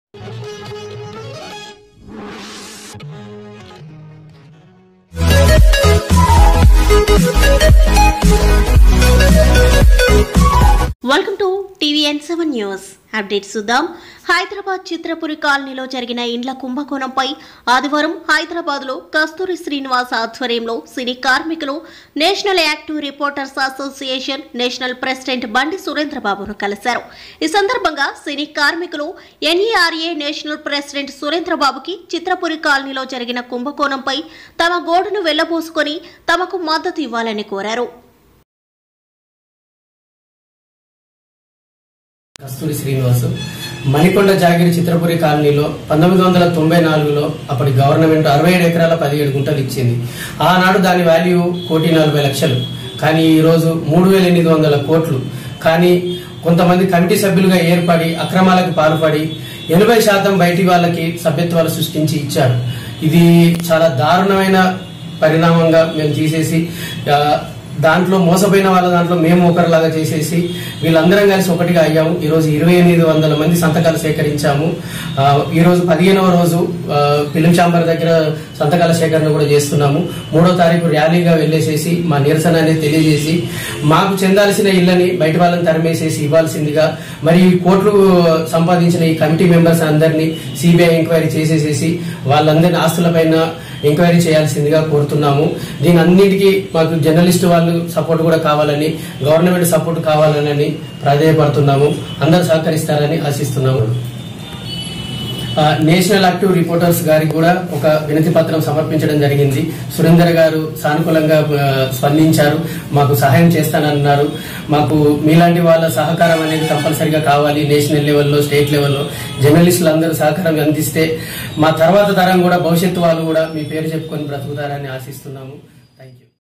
welcome to TVN seven news update చూద్దాం హైదరాబాద్ చిత్రపురి కాలనీలో జరిగిన ఇండ్ల కుంభకోణంపై ఆదివారం హైదరాబాద్ లో కస్తూరి శ్రీనివాస్ ఆధ్వర్యంలో సినీ కార్మికులు national active reporters association national president Bandi సురేంద్రబాబును కలిశారు ఈ సందర్భంగా సినీ కార్మికులు ఎన్ఈఆర్ఏ నేషనల్ ప్రెసిడెంట్ సురేంద్రబాబుకి చిత్రపురి కాలనీలో జరిగిన కుంభకోణంపై తమ గోడును వెళ్లబోసుకొని తమకు మద్దతు ఇవ్వాలని కోరారు కస్తూరి శ్రీనివాస్ మణికొండ జాగిరి చిత్రపురి కాలనీలో పంతొమ్మిది వందల తొంభై నాలుగులో అప్పటి గవర్నమెంట్ అరవై ఏడు ఎకరాల పదిహేడు గుంటలు ఇచ్చింది ఆనాడు దాని వాల్యూ కోటి నలభై లక్షలు కానీ ఈ రోజు మూడు వేల ఎనిమిది వందల కోట్లు కానీ కొంతమంది కమిటీ సభ్యులుగా ఏర్పడి అక్రమాలకు పాల్పడి ఎనభై శాతం బయటి వాళ్ళకి సభ్యత్వాలు సృష్టించి ఇచ్చారు ఇది చాలా దారుణమైన పరిణామంగా మేము తీసేసి ఆ, దాంట్లో మోసపోయిన వాళ్ళ దాంట్లో మేము ఒకరిలాగా చేసేసి వీళ్ళందరం కలిసి ఒకటిగా అయ్యాము ఈ రోజు ఇరవై ఎనిమిది వందల మంది సంతకాలు సేకరించాము ఆ, ఈ రోజు పదిహేనవ రోజు ఆ, ఫిలిం ఛాంబర్ దగ్గర సంతకాల సేకరణ కూడా చేస్తున్నాము మూడో తారీఖు ర్యాలీగా వెళ్ళేసేసి మా నిరసన అనేది తెలియజేసి మాకు చెందాల్సిన ఇళ్ళని బయట వాళ్ళని తరిమేసేసి ఇవ్వాల్సిందిగా మరి ఈ కోట్లు సంపాదించిన ఈ కమిటీ మెంబర్స్ అందరినీ సిబిఐ ఎంక్వైరీ చేసేసేసి వాళ్ళందరినీ ఆస్తులపైన ఎంక్వైరీ చేయాల్సిందిగా కోరుతున్నాము దీని అన్నిటికీ మాకు జర్నలిస్ట్ వాళ్ళు సపోర్ట్ కూడా కావాలని గవర్నమెంట్ సపోర్ట్ కావాలని ప్రాధాయపడుతున్నాము అందరూ సహకరిస్తారని ఆశిస్తున్నాము ఆ, నేషనల్ యాక్టివ్ రిపోర్టర్స్ గారికి కూడా ఒక వినతి పత్రం సమర్పించడం జరిగింది సురేందర్ గారు సానుకూలంగా ఆ, స్పందించారు మాకు సహాయం చేస్తానన్నారు మాకు మీలాంటి వాళ్ళ సహకారం అనేది కంపల్సరిగా కావాలి నేషనల్ లెవెల్లో స్టేట్ లెవెల్లో జర్నలిస్టులు అందరూ సహకారం అందిస్తే మా తర్వాత తరం కూడా భవిష్యత్తు వాళ్ళు కూడా మీ పేరు చెప్పుకొని బ్రతుకుతారని ఆశిస్తున్నాము థ్యాంక్ యూ